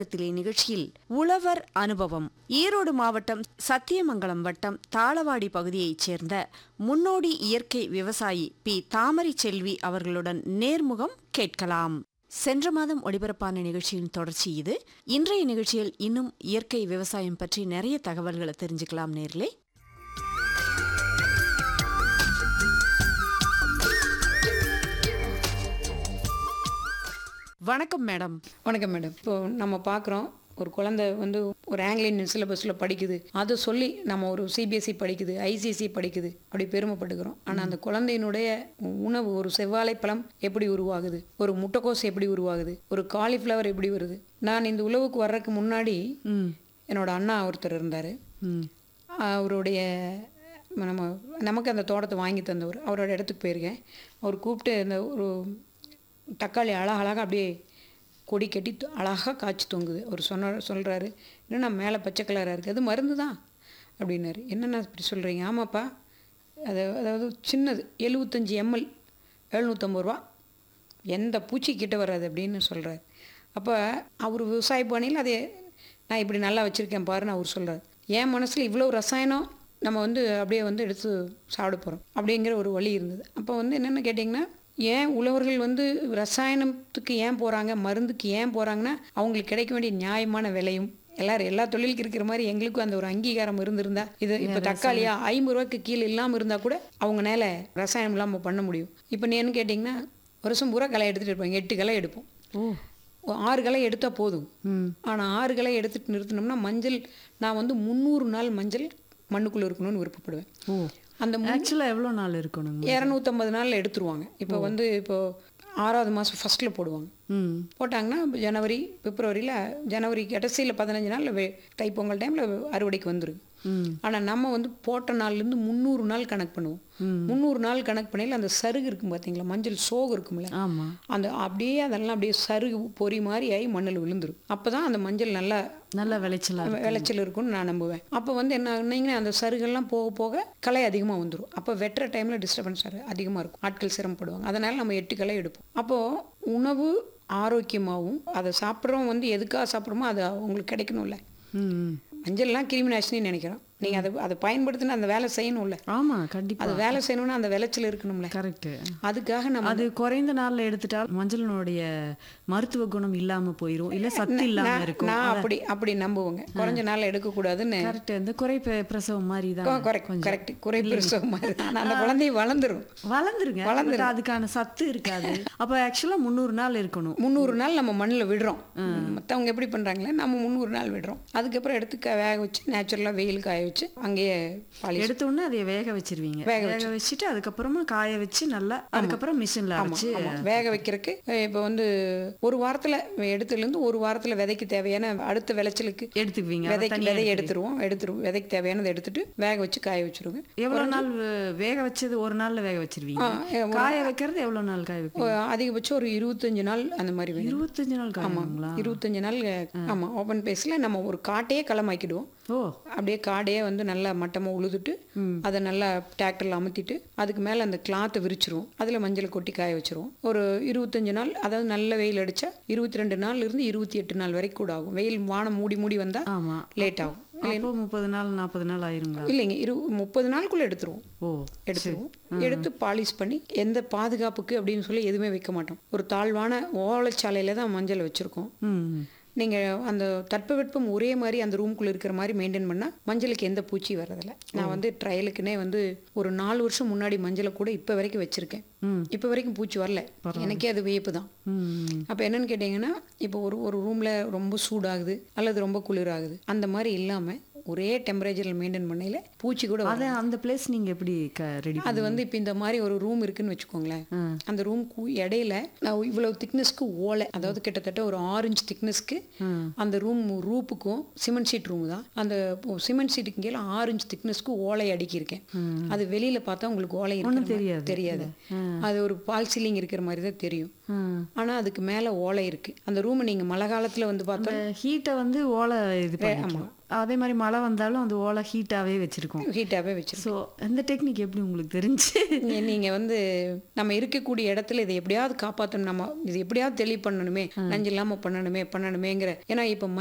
திலே நிகழ்ச்சியில் உழவர் அனுபவம் ஈரோடு மாவட்டம் சத்தியமங்கலம் வட்டம் தாளவாடி பகுதியைச் சேர்ந்த முன்னோடி இயற்கை விவசாயி பி தாமரை செல்வி அவர்களுடன் நேர்முகம் கேட்கலாம் சென்ற மாதம் ஒளிபரப்பான நிகழ்ச்சியின் தொடர்ச்சி இது இன்றைய நிகழ்ச்சியில் இன்னும் இயற்கை விவசாயம் பற்றி நிறைய தகவல்களை தெரிஞ்சுக்கலாம் நேர்களே வணக்கம் மேடம் வணக்கம் மேடம் இப்போ நம்ம பார்க்குறோம் ஒரு குழந்தை வந்து ஒரு ஆங்கிலியன் சிலபஸில் படிக்குது அதை சொல்லி நம்ம ஒரு சிபிஎஸ்சி படிக்குது ஐசிசி படிக்குது அப்படி பெருமைப்பட்டுக்கிறோம் ஆனால் அந்த குழந்தையினுடைய உணவு ஒரு செவ்வாழை பழம் எப்படி உருவாகுது ஒரு முட்டைக்கோஸ் எப்படி உருவாகுது ஒரு காலிஃப்ளவர் எப்படி வருது நான் இந்த உழவுக்கு வர்றதுக்கு முன்னாடி ம் என்னோட அண்ணா ஒருத்தர் இருந்தார் ம் அவருடைய நம்ம நமக்கு அந்த தோட்டத்தை வாங்கி தந்தவர் அவரோட இடத்துக்கு போயிருக்கேன் அவர் கூப்பிட்டு இந்த ஒரு தக்காளி அழகழகாக அப்படியே கொடி கட்டி து- அழகா காய்ச்சி தொங்குது அவர் சொன்ன சொல்கிறாரு என்னண்ணா மேலே பச்சை கலராக இருக்குது அது மருந்து தான் அப்படின்னாரு என்னண்ணா இப்படி சொல்கிறீங்க ஆமாப்பா அது அதாவது சின்னது எழுபத்தஞ்சி எம்எல் எழுநூற்றம்பது ரூபா எந்த பூச்சி கிட்ட வராது அப்படின்னு சொல்கிறார் அப்போ அவர் விவசாய பாணியில் அதை நான் இப்படி நல்லா வச்சுருக்கேன் பாருன்னு அவர் சொல்கிறார் என் மனசில் இவ்வளோ ரசாயனம் நம்ம வந்து அப்படியே வந்து எடுத்து சாப்பிட போகிறோம் அப்படிங்கிற ஒரு வழி இருந்தது அப்போ வந்து என்னென்னு கேட்டிங்கன்னா ஏன் உழவர்கள் வந்து ரசாயனத்துக்கு ஏன் போகிறாங்க மருந்துக்கு ஏன் போகிறாங்கன்னா அவங்களுக்கு கிடைக்க வேண்டிய நியாயமான விலையும் எல்லாரும் எல்லா தொழிலுக்கு இருக்கிற மாதிரி எங்களுக்கும் அந்த ஒரு அங்கீகாரம் இருந்திருந்தா இது இப்போ தக்காளியா ஐம்பது ரூபாய்க்கு கீழே இல்லாமல் இருந்தால் கூட அவங்கனால ரசாயனம் இல்லாமல் பண்ண முடியும் இப்போ நீ என்ன கேட்டிங்கன்னா வருஷம் பூரா களை எடுத்துகிட்டு இருப்பாங்க எட்டு களை எடுப்போம் ஓ ஒரு ஆறு களை எடுத்தால் போதும் ம் ஆனால் ஆறு களை எடுத்துட்டு நிறுத்தினோம்னா மஞ்சள் நான் வந்து முந்நூறு நாள் மஞ்சள் மண்ணுக்குள்ளே இருக்கணும்னு விருப்பப்படுவேன் ஓ அந்த ஆக்சுவலாக எவ்வளோ நாள் இருக்கணுங்க இரநூத்தம்பது நாளில் எடுத்துருவாங்க இப்போ வந்து இப்போ ஆறாவது மாதம் ஃபஸ்ட்டில் போடுவாங்க ம் போட்டாங்கன்னா ஜனவரி பிப்ரவரியில் ஜனவரி கடைசியில் பதினஞ்சு நாளில் வே தைப்பொங்கல் டைமில் அறுவடைக்கு வந்துடும் ம் ஆனால் நம்ம வந்து போட்ட நாள்லேருந்து முந்நூறு நாள் கணக்கு பண்ணுவோம் முந்நூறு நாள் கணக்கு பண்ணையில் அந்த சருகு இருக்கும் பார்த்தீங்களா மஞ்சள் சோகு இருக்கும்ல ஆமாம் அந்த அப்படியே அதெல்லாம் அப்படியே சருகு பொறி மாதிரி ஆகி மண்ணில் விழுந்துரும் அப்போ தான் அந்த மஞ்சள் நல்லா நல்ல விளைச்சலா இருக்கு. விளைச்சல் இருக்கும்னு நான் நம்புவேன் அப்போ வந்து என்ன ஆகுனீங்கன்னா அந்த சருகெல்லாம் போக போக களை அதிகமாக வந்துடும் அப்போ வெட்டுற டைமில் டிஸ்டர்பன்ஸ் அதிகமாக இருக்கும் ஆட்கள் சிரமப்படுவாங்க அதனால் நம்ம எட்டு களை எடுப்போம் அப்போது உணவு ஆரோக்கியமாகவும் அதை சாப்பிட்றோம் வந்து எதுக்காக சாப்பிட்றோமோ அது அவங்களுக்கு கிடைக்கணும்ல ம் ம். மஞ்சள்லாம் கிருமி நாசினி நினைக்கிறோம் நீங்கள் அதை அதை பயன்படுத்தின அந்த வேலை செய்யணும்ல ஆமா கண்டிப்பா அது வேலை செய்யணும்னா அந்த விளைச்சல் இருக்கணும்ல கரெக்ட் அதுக்காக நம்ம அது குறைந்த நாள்ல எடுத்துட்டால் மஞ்சளினுடைய மருத்துவ குணம் இல்லாம போயிரும் இல்ல சத்து இல்லாம நான் இருக்கும் நான் அப்படி அப்படி நம்புவேங்க குறைஞ்ச நாள் எடுக்கக்கூடாதுன்னு கரெக்ட் இந்த குறை பெ- பிரசவம் மாதிரி தான் கரெக்ட் கரெக்ட் குறை பிரசவம் மாதிரி தான். ஆனா அந்த குழந்தைய வளர்ந்துரும் வளர்ந்துருங்க but அதுக்கான சத்து இருக்காது அப்ப ஆக்சுவலா முந்நூறு நாள் இருக்கணும் முந்நூறு நாள் நம்ம மண்ணில் விடுறோம் மற்றவங்க எப்படி பண்ணுறாங்களே நம்ம முந்நூறு நாள் விடுறோம் அதுக்கப்புறம் எடுத்து க- வேக வச்சு நேச்சுரலாக வெயில் காய வச்சு அங்கேயே பாலிஷ் எடுத்த உடனே அதை வேக வச்சிருவீங்க வேக வச்சுட்டு அதுக்கப்புறமா காய வச்சு நல்லா அதுக்கப்புறம் மிஷின்ல அரைச்சு ஆமாம் வேக வைக்கிறதுக்கு இப்போ வந்து ஒரு வாரத்தில் எடுத்துலேருந்து ஒரு வாரத்தில் விதைக்கு தேவையான அடுத்த விளைச்சலுக்கு எடுத்துக்குவீங்க அதை விதைக்கு தனியா விதையை எடுத்து- எடுத்துருவோம் எடுத்துருவோம் விதைக்கு தேவையானதை எடுத்துட்டு வேக வச்சு காய வச்சிருவோங்க எவ்வளவு நாள் வே- வேக வச்சது ஒரு நாள்ல வேக வச்சிருவீங்க காய வைக்கிறது எவ்வளவு நாள் காய வைப்பீங்க அதிகபட்சம் ஒரு இருபத்தஞ்சு நாள் அந்த மாதிரி வேணும் இருபத்தஞ்சு நாள் காயுங்களா இருபத்தஞ்சு நாள் ஆமாம் ஓப்பன் பேஸில் நம்ம ஒரு காட்டையே களமாக்கிடுவோம் ஓ அப்படியே காடையே வந்து நல்லா மட்டமாக உழுதுட்டு அதை நல்லா டிராக்டரில் அமுத்திட்டு அதுக்கு மேலே அந்த கிளாத்தை விரிச்சிருவோம் அதில் மஞ்சள் கொட்டி காய வச்சிருவோம் ஒரு இருபத்தஞ்சு நாள் அதாவது நல்ல வெயில் அடித்தா இருபத்தி ரெண்டு நாள்ல இருந்து இருபத்தி எட்டு நாள் வரைக்கும் கூட ஆகும் வெயில் வானம் மூடி மூடி வந்தால் ஆமா லேட் ஆகும் அப்போ முப்பது நாள் நாற்பது நாள் ஆயிருங்களா இல்லைங்க இரு முப்பது நாளுக்குள்ளே எடுத்துருவோம் ஓ எடுத்துருவோம் எடுத்து பாலிஷ் பண்ணி எந்த பாதுகாப்புக்கு அப்படின்னு சொல்லி எதுவுமே வைக்க மாட்டோம் ஒரு தாழ்வான ஓலைச்சாலையில் தான் மஞ்சள் வச்சுருக்கோம் ம் நீங்கள் அந்த தட்பவெப்பம் ஒரே மாதிரி அந்த ரூம்குள்ளே இருக்கிற மாதிரி மெயின்டைன் பண்ணால் மஞ்சளுக்கு எந்த பூச்சி வர்றதில்ல நான் வந்து ட்ரையலுக்குனே வந்து ஒரு நாலு வருஷம் முன்னாடி மஞ்சளை கூட இப்போ வரைக்கும் வச்சுருக்கேன் ம். இப்போ வரைக்கும் பூச்சி வரல எனக்கே அது வியப்பு தான் ம் அப்போ என்னன்னு கேட்டிங்கன்னா இப்போ ஒரு ஒரு ரூமில் ரொம்ப சூடாகுது அல்லது ரொம்ப குளிராகுது அந்த மாதிரி இல்லாமல் ஒரே டெம்பரேச்சரில் மெயின்டைன் பண்ணையில் பூச்சி கூட வராது. அத அந்த பிளேஸ் நீங்க எப்படி ரெடி அது வந்து இப்போ இந்த மாதிரி ஒரு ரூம் இருக்குன்னு வச்சுக்கோங்களேன் அந்த ரூம்க்கு இடையில நான் இவ்வளவு திக்னஸ்க்கு ஓலை அதாவது கிட்டத்தட்ட ஒரு ஆரஞ்சு திக்னஸ்க்கு அந்த ரூம் ரூப்புக்கும் சிமெண்ட் ஷீட் ரூம் தான் அந்த சிமெண்ட் ஷீட்டுக்கு கீழே ஆரஞ்சு திக்னஸ்க்கு ஓலை அடுக்கியிருக்கேன் அது வெளியில பார்த்தா உங்களுக்கு ஓலை இருக்கிற மாதிரி தெரியாது. தெரியாது அது ஒரு பால் சீலிங் இருக்கிற மாதிரி தான் தெரியும் ஆனால் அதுக்கு மேலே ஓலை இருக்குது அந்த ரூமை நீங்கள் மழை காலத்தில் வந்து பார்த்தா அந்த ஹீட்டை வந்து ஓலை இது பண்ணிக்கலாம் அதே மாதிரி மழை வந்தாலும் அந்த ஓலை ஹீட்டாகவே வச்சுருக்கோம் ஹீட்டாகவே வச்சிருக்கோம் ஸோ அந்த டெக்னிக் எப்படி உங்களுக்கு தெரிஞ்சு நீங்கள் வந்து நம்ம இருக்கக்கூடிய இடத்துல இதை எப்படியாவது காப்பாற்றணும் நம்ம இது எப்படியாவது தெளிவு பண்ணணுமே நஞ்சு இல்லாமல் பண்ணணுமே பண்ணணுமேங்கிற ஏன்னா இப்போ